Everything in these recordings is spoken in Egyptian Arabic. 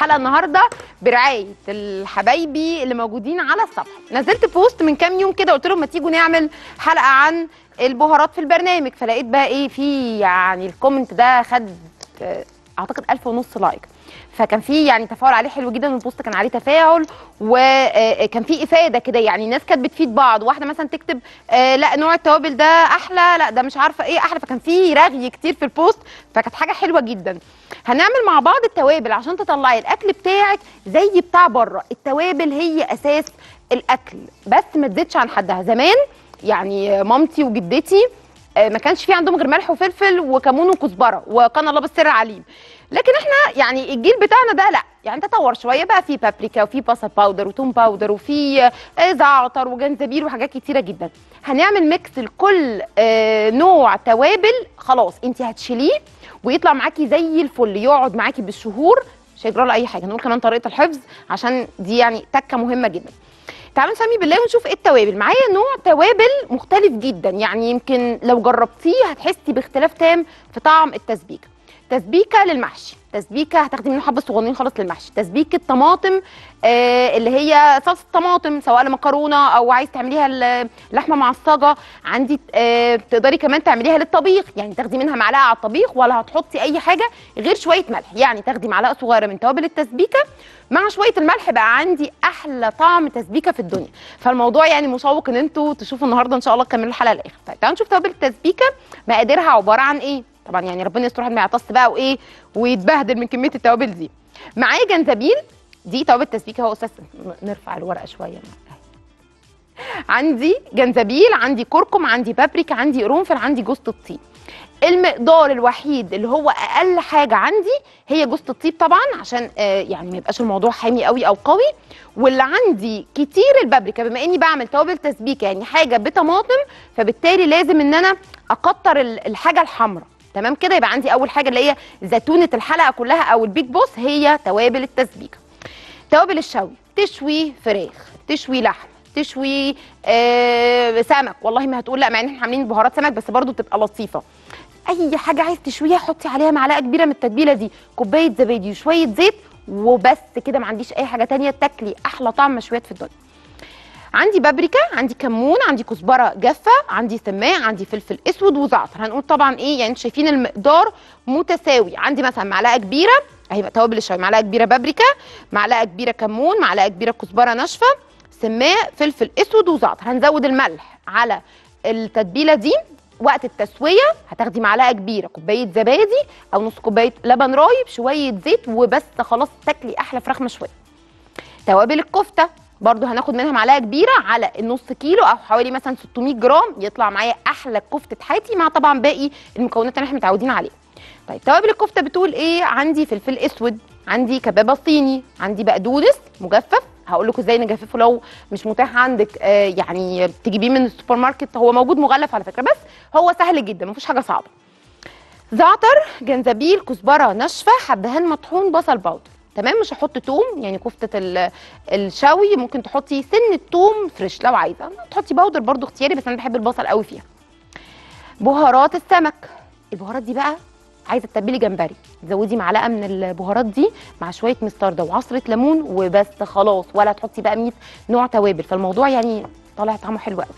الحلقه النهارده برعايه الحبايبي اللي موجودين على الصفحه نزلت بوست من كام يوم كده قلت لهم ما تيجوا نعمل حلقه عن البهارات في البرنامج فلقيت بقى ايه في يعني الكومنت ده خد آه، اعتقد ألف ونص لايك فكان في يعني تفاعل عليه حلو جدا والبوست كان عليه تفاعل وكان في افاده كده يعني الناس كانت بتفيد بعض واحده مثلا تكتب آه، لا نوع التوابل ده احلى لا ده مش عارفه ايه احلى فكان في رغي كتير في البوست فكانت حاجه حلوه جدا هنعمل مع بعض التوابل عشان تطلعي الاكل بتاعك زي بتاع بره التوابل هي اساس الاكل بس ما تزيدش عن حدها زمان يعني مامتي وجدتي آه، ما كانش في عندهم غير ملح وفلفل وكمون وكزبره وكان الله بالسر عليم لكن احنا يعني الجيل بتاعنا ده لا يعني تطور شويه بقى في بابريكا وفي بصل باودر وتوم باودر وفي آه، زعتر وجنزبيل وحاجات كتيره جدا هنعمل ميكس لكل آه، نوع توابل خلاص انت هتشيليه ويطلع معاكي زي الفل يقعد معاكي بالشهور مش هيجرى له اي حاجه نقول كمان طريقه الحفظ عشان دي يعني تكه مهمه جدا تعالوا نسمي بالله ونشوف ايه التوابل معايا نوع توابل مختلف جدا يعني يمكن لو جربتيه هتحسي باختلاف تام في طعم التسبيكه تسبيكه للمحشي تسبيكه هتاخدي منه حبه صغنين خالص للمحشي تسبيكه طماطم آه اللي هي صلصه طماطم سواء لمكرونه او عايز تعمليها ل- لحمه معصجه عندي آه تقدري كمان تعمليها للطبيخ يعني تاخدي منها معلقه على الطبيخ ولا هتحطي اي حاجه غير شويه ملح يعني تاخدي معلقه صغيره من توابل التسبيكه مع شويه الملح بقى عندي احلى طعم تسبيكه في الدنيا فالموضوع يعني مشوق ان انتوا تشوفوا النهارده ان شاء الله تكملوا الحلقه للاخر طيب تعالوا نشوف توابل التسبيكه مقاديرها عباره عن ايه طبعا يعني ربنا يستر واحد ما يعطس بقى وايه ويتبهدل من كميه التوابل دي معايا جنزبيل دي توابل تسبيكه اهو استاذ نرفع الورقه شويه أهي. عندي جنزبيل عندي كركم عندي بابريكا عندي قرنفل عندي جوز الطيب المقدار الوحيد اللي هو اقل حاجه عندي هي جوز الطيب طبعا عشان آه يعني ما يبقاش الموضوع حامي قوي او قوي واللي عندي كتير البابريكا بما اني بعمل توابل تسبيكه يعني حاجه بطماطم فبالتالي لازم ان انا اكتر ال- الحاجه الحمراء تمام كده يبقى عندي اول حاجه اللي هي زيتونه الحلقه كلها او البيج بوس هي توابل التسبيكه توابل الشوي تشوي فراخ تشوي لحم تشوي آه سمك والله ما هتقول لا مع ان احنا عاملين بهارات سمك بس برضو بتبقى لطيفه اي حاجه عايز تشويها حطي عليها معلقه كبيره من التتبيله دي كوبايه زبادي وشويه زيت وبس كده ما عنديش اي حاجه تانية تاكلي احلى طعم مشويات في الدنيا عندي بابريكا عندي كمون عندي كزبره جافه عندي سماق عندي فلفل اسود وزعتر هنقول طبعا ايه يعني انتوا شايفين المقدار متساوي عندي مثلا معلقه كبيره اهي بقى توابل الشوي معلقه كبيره بابريكا معلقه كبيره كمون معلقه كبيره كزبره ناشفه سماق فلفل اسود وزعتر هنزود الملح على التتبيله دي وقت التسويه هتاخدي معلقه كبيره كوبايه زبادي او نص كوبايه لبن رايب شويه زيت وبس خلاص تاكلي احلى فراخ مشويه توابل الكفته برضو هناخد منها معلقه كبيره على النص كيلو او حوالي مثلا 600 جرام يطلع معايا احلى كفته حياتي مع طبعا باقي المكونات اللي احنا متعودين عليها طيب توابل الكفته بتقول ايه عندي فلفل اسود عندي كبابه صيني عندي بقدونس مجفف هقول لكم ازاي نجففه لو مش متاح عندك آه يعني تجيبيه من السوبر ماركت هو موجود مغلف على فكره بس هو سهل جدا مفيش حاجه صعبه زعتر جنزبيل كزبره ناشفه حبهان مطحون بصل باودر تمام مش هحط توم يعني كفته ال- الشوي ممكن تحطي سن التوم فريش لو عايزه تحطي باودر برضو اختياري بس انا بحب البصل قوي فيها بهارات السمك البهارات دي بقى عايزه تتبلي جمبري زودي معلقه من البهارات دي مع شويه مستردة وعصره ليمون وبس خلاص ولا تحطي بقى 100 نوع توابل فالموضوع يعني طالع طعمه حلو قوي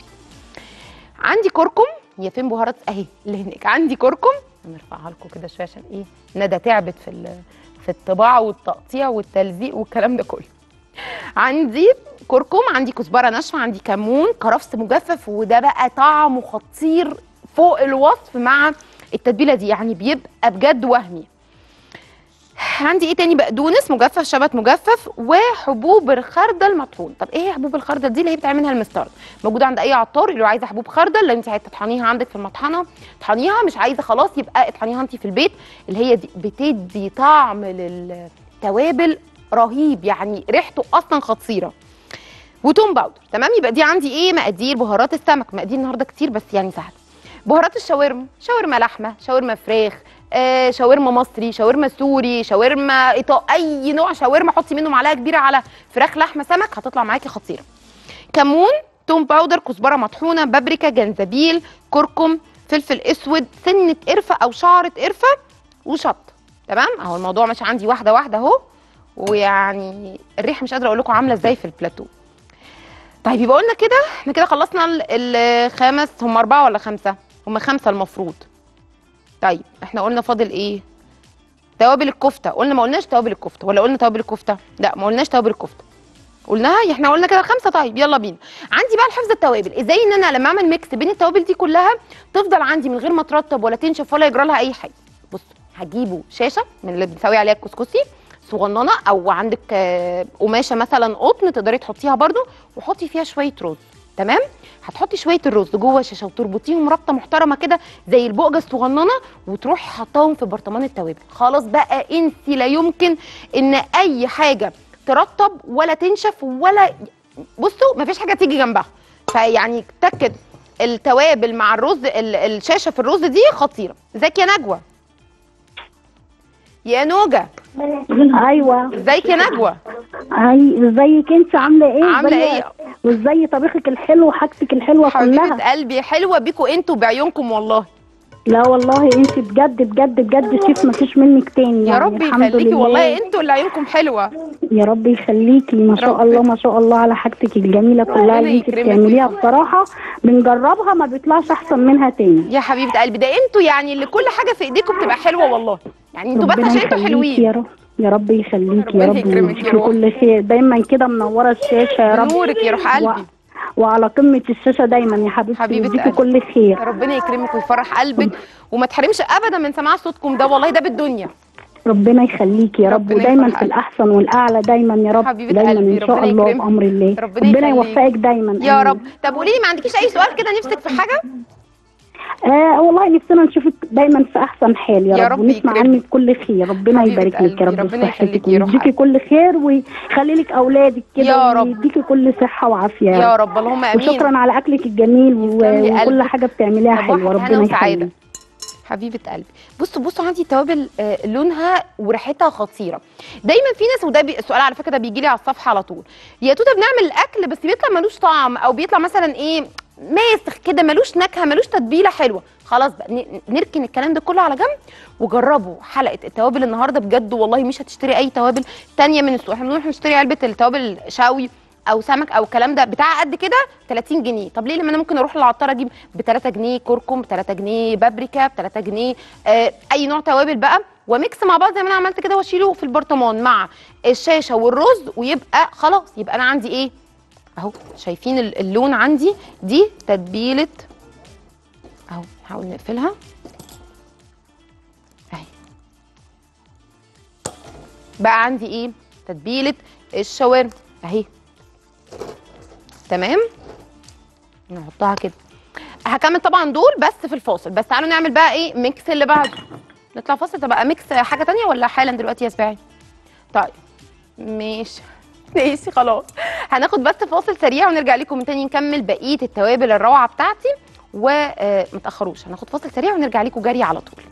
عندي كركم هي فين بهارات اهي اللي هناك عندي كركم نرفعها لكم كده شويه عشان ايه ندى تعبت في ال- في الطباعه والتقطيع والتلزيق والكلام ده كله عندي كركم عندي كزبره ناشفه عندي كمون كرفس مجفف وده بقى طعمه خطير فوق الوصف مع التتبيله دي يعني بيبقى بجد وهمي عندي ايه تاني بقدونس مجفف شبت مجفف وحبوب الخردل مطحون طب ايه حبوب الخردل دي اللي هي بتعمل منها المسترد موجوده عند اي عطار اللي عايزه حبوب خردل لو انت عايزه تطحنيها عندك في المطحنه اطحنيها مش عايزه خلاص يبقى اطحنيها انت في البيت اللي هي دي بتدي طعم للتوابل رهيب يعني ريحته اصلا خطيره وتوم باودر تمام يبقى دي عندي ايه مقادير بهارات السمك مقادير النهارده كتير بس يعني سهل بهارات الشاورما شاورما لحمه شاورما فراخ آه شاورما مصري شاورما سوري شاورما إيطا اي نوع شاورما حطي منه معلقه كبيره على فراخ لحمه سمك هتطلع معاكي خطيره كمون توم باودر كزبره مطحونه بابريكا جنزبيل كركم فلفل اسود سنه قرفه او شعره قرفه وشطه تمام اهو الموضوع ماشي عندي واحده واحده اهو ويعني الريحه مش قادره اقول لكم عامله ازاي في البلاتو طيب يبقى قلنا كده احنا كده خلصنا ال- الخمس هم اربعه ولا خمسه هم خمسه المفروض طيب احنا قلنا فاضل ايه توابل الكفته قلنا ما قلناش توابل الكفته ولا قلنا توابل الكفته لا ما قلناش توابل الكفته قلناها احنا قلنا كده خمسه طيب يلا بينا عندي بقى الحفظ التوابل ازاي ان انا لما اعمل ميكس بين التوابل دي كلها تفضل عندي من غير ما ترطب ولا تنشف ولا يجرى لها اي حاجه بصوا هجيبوا شاشه من اللي بنسوي عليها الكسكسي صغننه او عندك آه، قماشه مثلا قطن تقدري تحطيها برده وحطي فيها شويه رز تمام هتحطي شويه الرز جوه الشاشه وتربطيهم ربطه محترمه كده زي البقجه الصغننه وتروحي حطاهم في برطمان التوابل خلاص بقى انسي لا يمكن ان اي حاجه ترطب ولا تنشف ولا بصوا مفيش حاجه تيجي جنبها فيعني تاكد التوابل مع الرز ال- الشاشه في الرز دي خطيره ازيك يا نجوى يا نوجه ايوه ازيك يا نجوى اي ازيك انت عامله ايه عامله ازاي- ايه وازاي طبيخك الحلو وحاجتك الحلوه حبيبه كلها قلبي حلوه بيكوا انتوا بعيونكم والله لا والله انت بجد بجد بجد شيف ما فيش منك تاني يا يعني رب الحمد يخليكي لله. والله انتوا اللي عيونكم حلوه يا رب يخليكي ما شاء ربنا- الله ما شاء الله على حاجتك الجميله كلها ربنا اللي انت يكرمك بتعمليها ويخليك. بصراحه بنجربها ما بيطلعش احسن منها تاني يا حبيبه قلبي ده انتوا يعني اللي كل حاجه في ايديكم بتبقى حلوه والله يعني انتوا بس ربنا عشان انتوا يخليكي حلوين يا رب يا رب يخليكي ربنا يا رب يكرمك يا ويديكي روح. كل خير دايما كده منوره الشاشه يا رب نورك يا روح و... قلبي وعلى قمه الشاشه دايما يا حبيبتي حبيبة ويديكي قلبي. كل خير ربنا يكرمك ويفرح قلبك وما تحرمش ابدا من سماع صوتكم ده والله ده بالدنيا ربنا يخليكي يا رب ربنا ودايما يفرح في الاحسن والاعلى دايما يا رب حبيبة دايما قلبي، ان شاء ربنا الله يكرمك. بامر الله ربنا ربنا يخليك. يوفقك دايما يا آمين. رب طب قولي لي ما عندكيش اي سؤال كده نفسك في حاجه آه والله نفسنا نشوفك دايما في احسن حال يا, يا رب, رب ونسمع يكرمك. عنك كل خير ربنا حبيبة يبارك لك يا قلبي، رب ربنا بصحتك يخليكي يا روح ويديكي كل خير ويخلي لك اولادك كده يا رب. ويديكي كل صحه وعافيه يا رب اللهم امين وشكرا على اكلك الجميل و- يسلم لي وكل قلبك. حاجه بتعمليها صباح حلوه الهنا ربنا وسعادة. يخليك حبيبه قلبي بصوا بصوا عندي التوابل آه، لونها وريحتها خطيره دايما في ناس وده بي... السؤال على فكره ده بيجي لي على الصفحه على طول يا توته بنعمل الاكل بس بيطلع ملوش طعم او بيطلع مثلا ايه ماسخ كده ملوش نكهه ملوش تتبيله حلوه خلاص بقى ن- نركن الكلام ده كله على جنب وجربوا حلقه التوابل النهارده بجد والله مش هتشتري اي توابل تانية من السوق احنا بنروح نشتري علبه التوابل شاوي او سمك او الكلام ده بتاع قد كده 30 جنيه طب ليه لما انا ممكن اروح للعطار اجيب ب 3 جنيه كركم ب 3 جنيه بابريكا ب 3 جنيه آه اي نوع توابل بقى وميكس مع بعض زي ما انا عملت كده واشيله في البرطمان مع الشاشه والرز ويبقى خلاص يبقى انا عندي ايه اهو شايفين ال- اللون عندي دي تتبيله اهو هحاول نقفلها اهي بقى عندي ايه تتبيله الشاورما اهي تمام نحطها كده هكمل طبعا دول بس في الفاصل بس تعالوا نعمل بقى ايه ميكس اللي بعده نطلع فاصل تبقى ميكس حاجه تانية ولا حالا دلوقتي يا سباعي طيب ماشي ماشي خلاص هناخد بس فاصل سريع ونرجع لكم من تاني نكمل بقيه التوابل الروعه بتاعتي وما تاخروش هناخد فاصل سريع ونرجع لكم جري على طول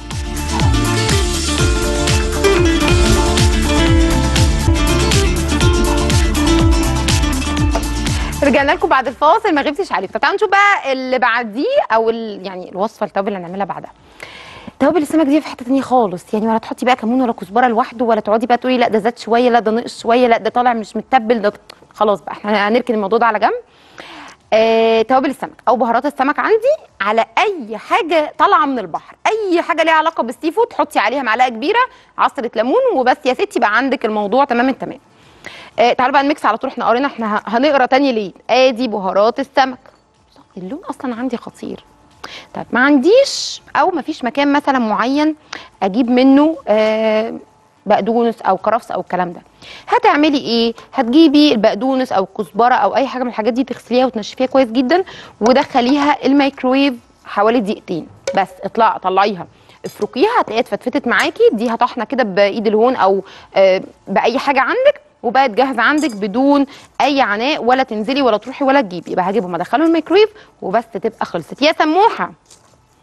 رجعنا لكم بعد الفاصل ما غبتش عليك طب تعالوا نشوف بقى اللي بعديه او ال... يعني الوصفه التوابل اللي هنعملها بعدها توابل السمك دي في حته تانية خالص يعني ولا تحطي بقى كمون ولا كزبره لوحده ولا تقعدي بقى تقولي لا ده زاد شويه لا ده نقص شويه لا ده طالع مش متبل ده خلاص بقى احنا هنركن الموضوع ده على جنب آه، توابل السمك او بهارات السمك عندي على اي حاجه طالعه من البحر اي حاجه ليها علاقه بالسي فود حطي عليها معلقه كبيره عصره ليمون وبس يا ستي بقى عندك الموضوع تمام التمام آه تعالوا بقى نميكس على طول احنا قرينا احنا ه- هنقرا تاني ليه ادي بهارات السمك اللون اصلا عندي خطير طيب ما عنديش او ما فيش مكان مثلا معين اجيب منه آه بقدونس او كرفس او الكلام ده هتعملي ايه هتجيبي البقدونس او الكزبره او اي حاجه من الحاجات دي تغسليها وتنشفيها كويس جدا ودخليها الميكرويف حوالي دقيقتين بس اطلع طلعيها افركيها هتلاقيها اتفتفتت معاكي اديها طحنه كده بايد الهون او آه باي حاجه عندك وبقت جاهزه عندك بدون اي عناء ولا تنزلي ولا تروحي ولا تجيبي يبقى هجيبهم ادخلهم الميكرويف وبس تبقى خلصت يا سموحه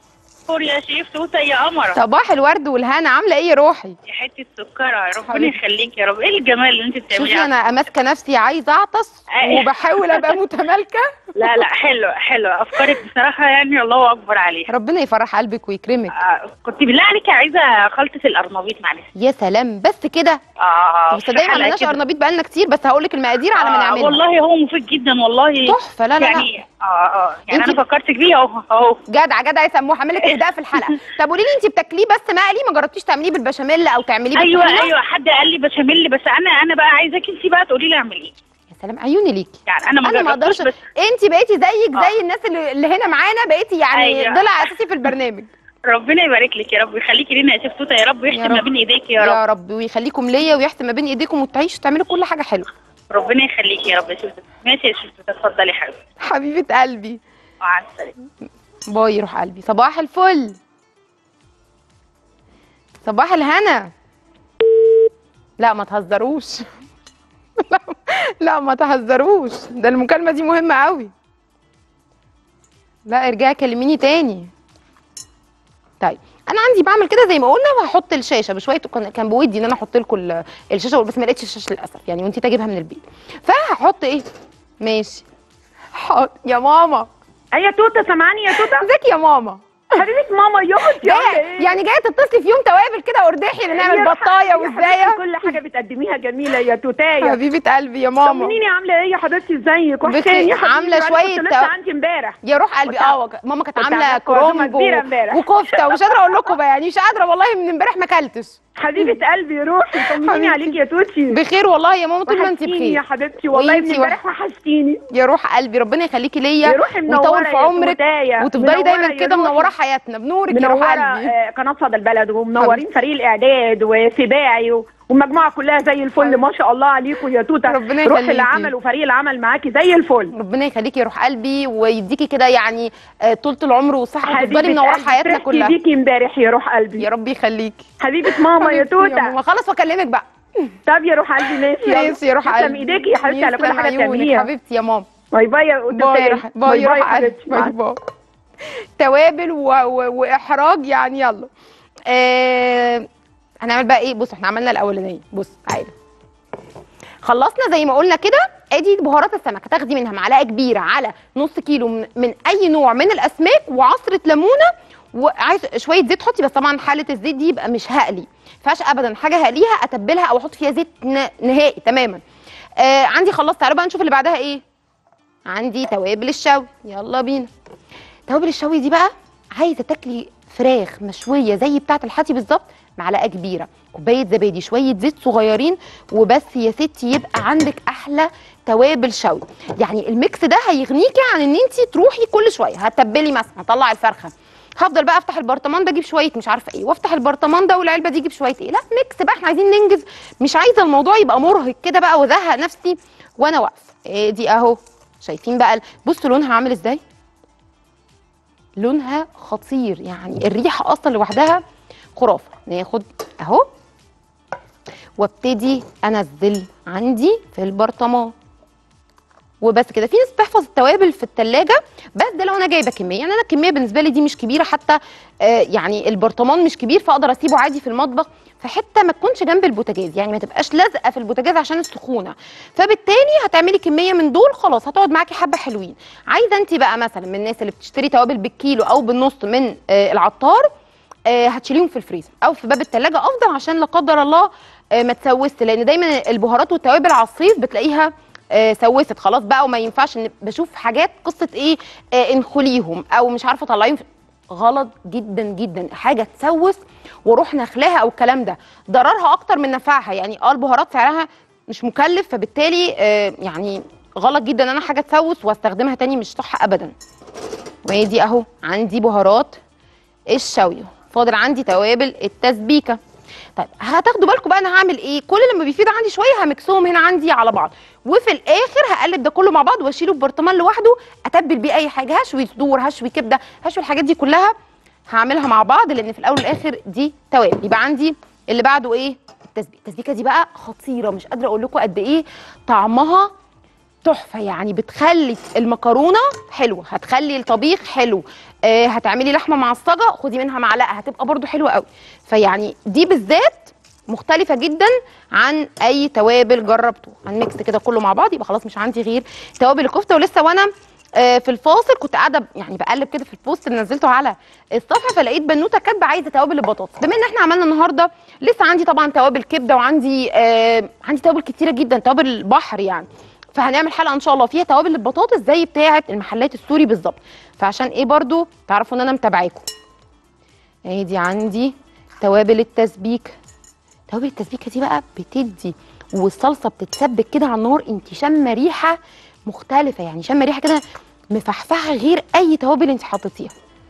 الفل يا شيف توته يا قمره صباح الورد والهنا عامله ايه يا روحي يا حته سكره ربنا حبيبتي. يخليك يا رب ايه الجمال اللي انت بتعمليه شوفي انا ماسكه نفسي عايزه اعطس أيوة. وبحاول ابقى متمالكه لا لا حلو حلو افكارك بصراحه يعني الله اكبر عليها ربنا يفرح قلبك ويكرمك آه كنت بالله عليك عايزه خلطه القرنبيط معلش يا سلام بس كده اه بس صدقني ما حلقة عملناش كده. قرنبيط بقالنا كتير بس هقول لك المقادير على ما آه نعملها والله هو مفيد جدا والله تحفه لا لا لا يعني اه اه يعني انتي- انا فكرت بيه اهو اهو جدع جدع يا سموه هعمل لك اهداء في الحلقه طب قولي لي انت بتاكليه بس مقلي ما جربتيش تعمليه بالبشاميل او تعمليه ايوه بالطحينة؟ ايوه حد قال لي بشاميل بس انا انا بقى عايزاك انت بقى تقولي لي اعمل ايه يا سلام عيوني ليكي يعني انا ما انا ما جربتوش اقدرش بس انت بقيتي زيك آه. زي الناس اللي, اللي هنا معانا بقيتي يعني أيوة. ضلع اساسي في البرنامج ربنا يبارك لك يا رب يخليكي لينا يا شيف توته يا رب يا ويحسن ما رب. بين ايديك يا رب يا رب ويخليكم ليا ويحسن ما بين ايديكم وتعيشوا وتعملوا كل حاجه حلوه ربنا يخليكي يا رب يا شيف توتة. ماشي يا شيف توتة، اتفضلي يا حبيبتي حبيبه قلبي مع السلامه باي روح قلبي صباح الفل صباح الهنا لا ما تهزروش لا, لا ما تهزروش ده المكالمة دي مهمة قوي لا ارجعي كلميني تاني طيب انا عندي بعمل كده زي ما قلنا وهحط الشاشه بشويه كان كان بودي ان انا احط لكم ال- الشاشه بس ما لقيتش الشاشه للاسف يعني وانت اجيبها من البيت فهحط ايه ماشي حاضر يا ماما يا توته سامعاني يا توته ازيك يا ماما حبيبه ماما يا اختي جاية يعني جايه تتصلي في يوم توابل كده ورداحي نعمل بطايه وازايه كل حاجه بتقدميها جميله يا توتايه حبيبه قلبي يا ماما طمنيني عامله ايه يا حبيبتي ازيك بخير. وحشاني يا حبيبتي عاملة أنا شوية كنت لسه تو- عندي امبارح يا روح قلبي كنت اه وك- ماما كانت كنت عامله عاملة عزومة كرومب كبيرة و- امبارح. وكفته ومش قادره اقول لكم بقى يعني مش قادره والله من امبارح ما اكلتش حبيبه قلبي روحي طمنيني حبيبتي. عليكي يا توتي بخير والله يا ماما طول ما انت وحشتيني يا بخير حبيبتي والله من وإنتي امبارح وحشتيني يا روح قلبي ربنا يخليكي ليا يا روحي منورة ويطول في يا عمرك توتاية. وتفضلي منورة دايما يا كده روحي. منوره حياتنا بنورك يا روح منوره قلبي آه، قناه صدى البلد ومنورين فريق الاعداد وسباعي و- والمجموعه كلها زي الفل ما شاء الله عليكم يا توته ربنا روح يخليكي. العمل وفريق العمل معاكي زي الفل ربنا يخليكي يا روح قلبي ويديكي كده يعني آه، طولة العمر والصحه وتفضلي حبيبة منوره قلبي، حياتنا فرحتي كلها بيكي امبارح يا روح قلبي يا رب يخليكي حبيبه ماما يا حبيبتي توته ماما خلاص واكلمك بقى طب يا روح قلبي ماشي يلا. ماشي يا روح تسلم قلبي ايديكي يا حبيبتي على كل يسلم حاجه عيونك، بتعمليها حبيبتي يا ماما باي باي يا باي توتاية. روح باي روح قلبي حبيبتي. باي مع باي توابل و... و... واحراج يعني يلا آه... هنعمل بقى ايه بص احنا عملنا الاولانيه بص تعالى خلصنا زي ما قلنا كده ادي بهارات السمك هتاخدي منها معلقه كبيره على نص كيلو من, من اي نوع من الاسماك وعصره ليمونه وعايز شويه زيت حطي بس طبعا حاله الزيت دي يبقى مش هقلي ما ينفعش ابدا حاجه هقليها اتبلها او احط فيها زيت ن- نهائي تماما آه عندي خلصت تعالوا بقى نشوف اللي بعدها ايه عندي توابل الشوي يلا بينا توابل الشوي دي بقى عايزه تاكلي فراخ مشويه زي بتاعه الحاتي بالظبط معلقه كبيره كوبايه زبادي شويه زيت صغيرين وبس يا ستي يبقى عندك احلى توابل شوي يعني الميكس ده هيغنيكي عن ان انت تروحي كل شويه هتتبلي مثلا هطلع الفرخه هفضل بقى افتح البرطمان ده اجيب شويه مش عارفه ايه وافتح البرطمان ده والعلبه دي اجيب شويه ايه لا ميكس بقى احنا عايزين ننجز مش عايزه الموضوع يبقى مرهق كده بقى وازهق نفسي وانا واقفه إيه دي اهو شايفين بقى ال- بصوا لونها عامل ازاي لونها خطير يعني الريحه اصلا لوحدها خرافه ناخد اهو وابتدي انزل عندي في البرطمان وبس كده في ناس بتحفظ التوابل في التلاجة بس ده لو انا جايبه كميه يعني انا الكميه بالنسبه لي دي مش كبيره حتى آه يعني البرطمان مش كبير فاقدر اسيبه عادي في المطبخ في حته ما تكونش جنب البوتاجاز يعني ما تبقاش لازقه في البوتاجاز عشان السخونه فبالتالي هتعملي كميه من دول خلاص هتقعد معاكي حبه حلوين عايزه انت بقى مثلا من الناس اللي بتشتري توابل بالكيلو او بالنص من آه العطار آه، هتشيليهم في الفريزر او في باب التلاجة افضل عشان لا قدر الله آه، ما تسوست لان دايما البهارات والتوابل على الصيف بتلاقيها آه، سوست خلاص بقى وما ينفعش ان بشوف حاجات قصه ايه آه، انخليهم او مش عارفه طلعيهم في- غلط جدا جدا حاجه تسوس واروح نخلاها او الكلام ده ضررها اكتر من نفعها يعني اه البهارات سعرها مش مكلف فبالتالي آه، يعني غلط جدا ان انا حاجه تسوس واستخدمها تاني مش صح ابدا وهي دي اهو عندي بهارات الشوي فاضل عندي توابل التسبيكه طيب هتاخدوا بالكم بقى انا هعمل ايه كل لما بيفيض عندي شويه همكسهم هنا عندي على بعض وفي الاخر هقلب ده كله مع بعض واشيله في برطمان لوحده اتبل بيه اي حاجه هشوي صدور هشوي كبده هشوي الحاجات دي كلها هعملها مع بعض لان في الاول والاخر دي توابل يبقى عندي اللي بعده ايه التسبيكه التسبيكه دي بقى خطيره مش قادره اقول لكم قد ايه طعمها تحفه يعني بتخلي المكرونه حلوه هتخلي الطبيخ حلو آه هتعملي لحمه معصجه خدي منها معلقه هتبقى برضو حلوه قوي فيعني دي بالذات مختلفة جدا عن أي توابل جربته هنميكس كده كله مع بعض يبقى خلاص مش عندي غير توابل الكفتة ولسه وأنا آه، في الفاصل كنت قاعدة يعني بقلب كده في البوست اللي نزلته على الصفحة فلقيت بنوتة كاتبة عايزة توابل البطاطس بما إن إحنا عملنا النهاردة لسه عندي طبعا توابل كبدة وعندي آه عندي توابل كتيرة جدا توابل البحر يعني فهنعمل حلقة إن شاء الله فيها توابل البطاطس زي بتاعة المحلات السوري بالظبط فعشان إيه برضو تعرفوا إن أنا متابعاكم اهي دي عندي توابل التسبيك توابل التسبيكه دي بقى بتدي والصلصه بتتسبك كده على النار انت شامه ريحه مختلفه يعني شامه ريحه كده مفحفحه غير اي توابل انت حطيتيها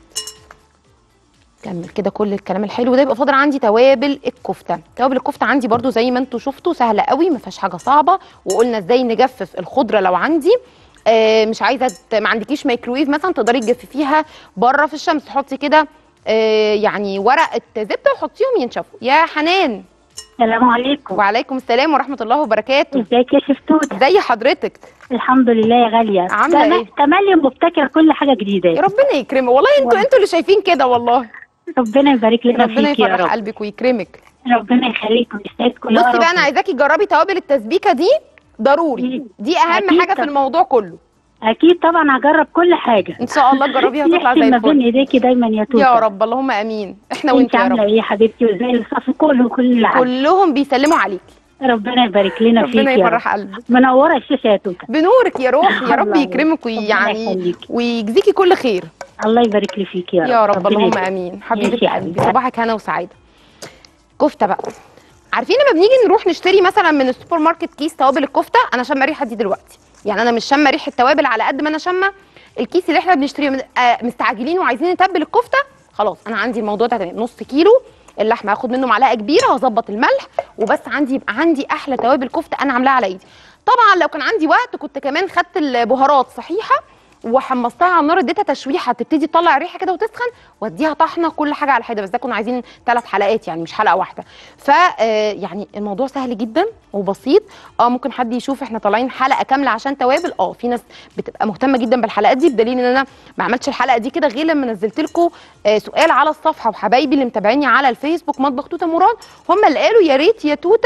كمل كده كل الكلام الحلو ده يبقى فاضل عندي توابل الكفته توابل الكفته عندي برضو زي ما انتم شفتوا سهله قوي ما فيهاش حاجه صعبه وقلنا ازاي نجفف الخضره لو عندي آه مش عايزه ت- ما عندكيش مايكرويف مثلا تقدري تجففيها بره في الشمس تحطي كده آه يعني ورقه زبده وحطيهم ينشفوا يا حنان السلام عليكم وعليكم السلام ورحمه الله وبركاته ازيك يا شفتوت زي حضرتك الحمد لله يا غاليه عاملة تم- إيه؟ تملي مبتكر كل حاجه يا جديده ربنا يكرمك والله انتوا والله. انتوا اللي شايفين كده والله ربنا يبارك لنا ربنا فيك يا يفرح رب قلبك ويكرمك ربنا يخليكم يسعدكم يا بصي بقى رب. انا عايزاكي تجربي توابل التسبيكه دي ضروري أكيد. دي اهم أكيد حاجه في طبعا. الموضوع كله اكيد طبعا هجرب كل حاجه ان شاء الله تجربيها وتطلع يحسن زي ما بين الفل ايديكي دايما يا توته يا رب اللهم امين احنا انت وانت يا عامله رب ايه يا حبيبتي وازاي الصف كله كل اللي عارف. كلهم بيسلموا عليكي ربنا يبارك لنا فيك ربنا يا رب يفرح قلبك منوره الشاشه يا توته بنورك يا روحي يا رب الله يكرمك ربنا ويعني يخليكي. ويجزيكي كل خير الله يبارك لي فيك يا رب يا رب اللهم يبارك. امين ماشي حبيبتي يا قلبي حبيبتي. صباحك هنا وسعاده كفته بقى عارفين لما بنيجي نروح نشتري مثلا من السوبر ماركت كيس توابل الكفته انا شامه ريحه دي دلوقتي يعني انا مش شامه ريحه توابل على قد ما انا شامه الكيس اللي احنا بنشتريه من آه مستعجلين وعايزين نتبل الكفته خلاص انا عندي الموضوع ده تمام نص كيلو اللحمه هاخد منه معلقه كبيره هظبط الملح وبس عندي يبقى عندي احلى توابل كفته انا عاملاها على ايدي طبعا لو كان عندي وقت كنت كمان خدت البهارات صحيحه وحمصتها على النار اديتها تشويحه تبتدي تطلع ريحه كده وتسخن واديها طحنه كل حاجه على حده بس ده كنا عايزين ثلاث حلقات يعني مش حلقه واحده ف آه، يعني الموضوع سهل جدا وبسيط اه ممكن حد يشوف احنا طالعين حلقه كامله عشان توابل اه في ناس بتبقى مهتمه جدا بالحلقات دي بدليل ان انا ما عملتش الحلقه دي كده غير لما نزلت لكم آه سؤال على الصفحه وحبايبي اللي متابعيني على الفيسبوك مطبخ توته مراد هم اللي قالوا يا ريت يا توته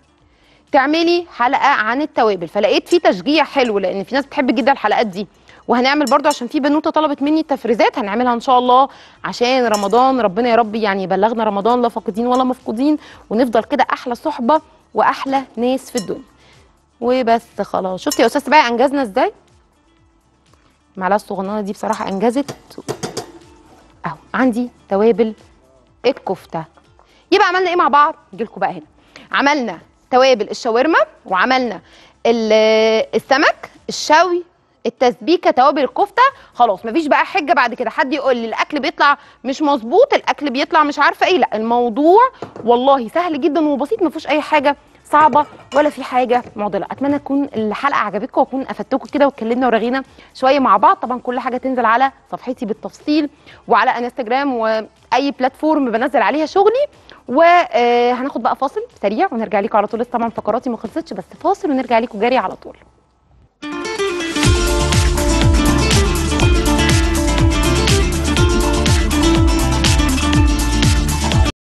تعملي حلقه عن التوابل فلقيت في تشجيع حلو لان في ناس بتحب جدا الحلقات دي وهنعمل برضو عشان في بنوته طلبت مني التفريزات هنعملها ان شاء الله عشان رمضان ربنا يا رب يعني يبلغنا رمضان لا فاقدين ولا مفقودين ونفضل كده احلى صحبه واحلى ناس في الدنيا وبس خلاص شفتي يا استاذ سباعي انجزنا ازاي المعلقه الصغننه دي بصراحه انجزت اهو عندي توابل الكفته يبقى عملنا ايه مع بعض نجي لكم بقى هنا عملنا توابل الشاورما وعملنا ال- السمك الشوي التسبيكه توابل الكفته خلاص مفيش بقى حجه بعد كده حد يقول لي الاكل بيطلع مش مظبوط الاكل بيطلع مش عارفه ايه لا الموضوع والله سهل جدا وبسيط ما فيهوش اي حاجه صعبه ولا في حاجه معضله اتمنى تكون الحلقه عجبتكم واكون افدتكم كده واتكلمنا ورغينا شويه مع بعض طبعا كل حاجه تنزل على صفحتي بالتفصيل وعلى انستجرام واي بلاتفورم بنزل عليها شغلي وهناخد بقى فاصل سريع ونرجع لكم على طول لسه طبعا فقراتي ما خلصتش بس فاصل ونرجع لكم جري على طول